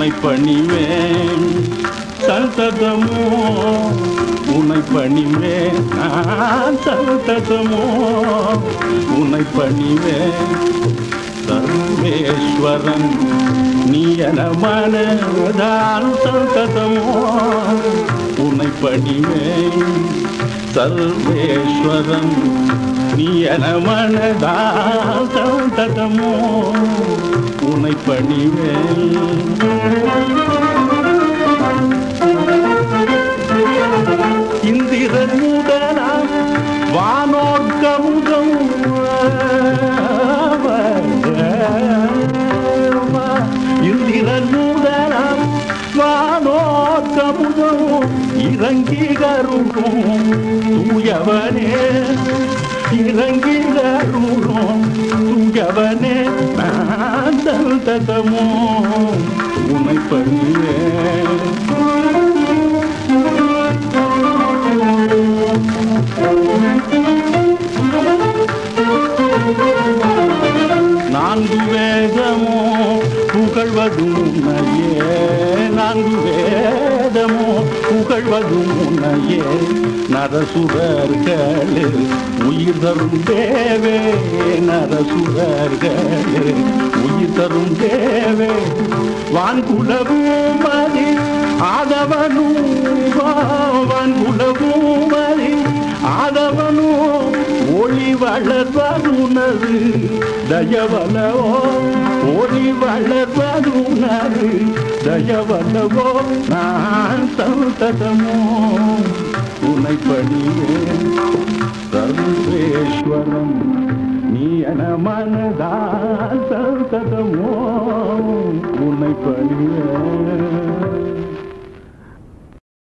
உன்னை பணிவேன் சந்ததமோ உன்னை பணிவேன் நான் சந்ததமோ உன்னை பணிவேன் சர்வேஸ்வரன் நீ என மனதான் சந்ததமோ உன்னை பணிவேன் சர்வேஸ்வரன் நீ என மனதான் சந்ததமோ உன்னை பணிவேன் இந்திரன் முதலாம் வானோர்க்கமுகம் இந்திரன் முதலாம் வானோர்க்கமுகம் இறங்கி கருளும் தூயவனே இறங்கி கருளும் தூயவனே நான் தந்ததமோ உன்னை பணிவேன் நான்கு வேதமோ புகழ்வதும் உன்னையே நான்கு வேதமோ புகழ்வதும் உன்னையே நரசுரர்களில் உயிர் தரும் தேவே நரசுரர்களில் உயிர் தரும் தேவே வான்குலவும் மதி ஆதவனும் வான்குலவும் மதி ஆதவனும் ஒளி வளர்வதுனது தயவலவோ ஒளி வளர்வதுனது தயவலவோ நான் சந்ததமோ உன்னை பணிவேன் சர்வேஸ்வரம் நீ என மனதால் சந்ததமோ உன்னை பணிவேன்